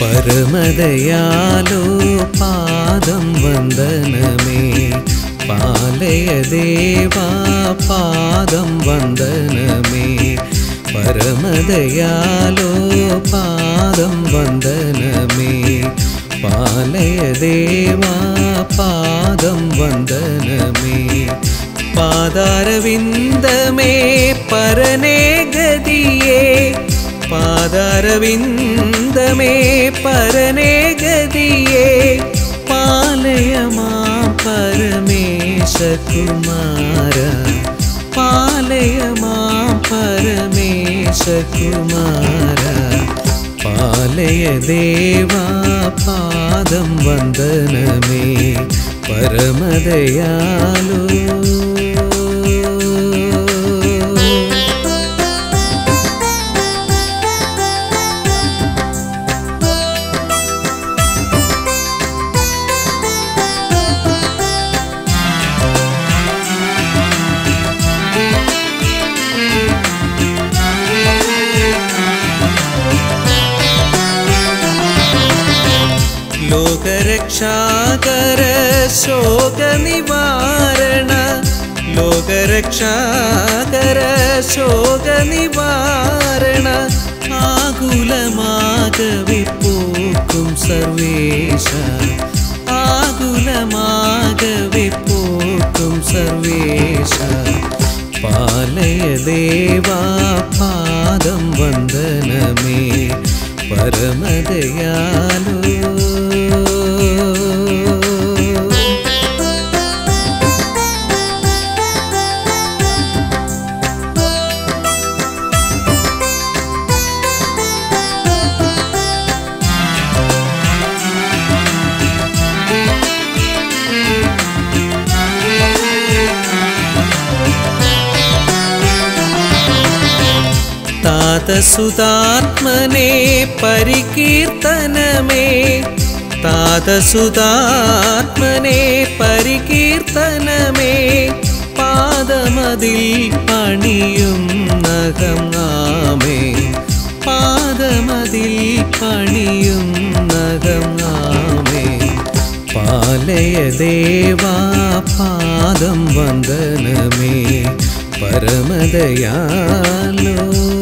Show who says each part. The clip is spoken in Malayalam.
Speaker 1: പരമദയാലോ പാദം വന്ദനമേ പാലയ ദേവാ പാദം വന്ദനമേ പരമദയാലോ പാദം വന്ദനമേ പാലയ ദേവാ പാദം വന്ദനമേ പാതാരവിന്ദമേ പരനേ ഗതിയേ പാതാരവിന്ദമേ പരനേ ഗതിയേ പാലയമാ പരമേശകുമാര പാലയമാ പരമേശകുമാര പാലയ ദേവാ പാദം വന്ദനമേ പരമദയാലോ ലോകരക്ഷാകര ശോകനിവാരണ ലോകരക്ഷാകര ശോകനിവാരണ ആകുലമാകവിപ്പോക്കും സർവേശ ആകുലമാകവിപ്പോക്കും സർവേശ പാലയ ദേവാ പാദം വന്ദനമേ പരമദയാലോ താതസുതാത്മനെ പരികീർത്തനമേ താതസുതാത്മനെ പരികീർത്തനമേ പാദമതിൽ പണിയും നഖം ആമേ പാദമതിൽ പണിയും നഖം ആമേ പാലയ ദേവാ പാദം വന്ദനമേ പരമദയാലോ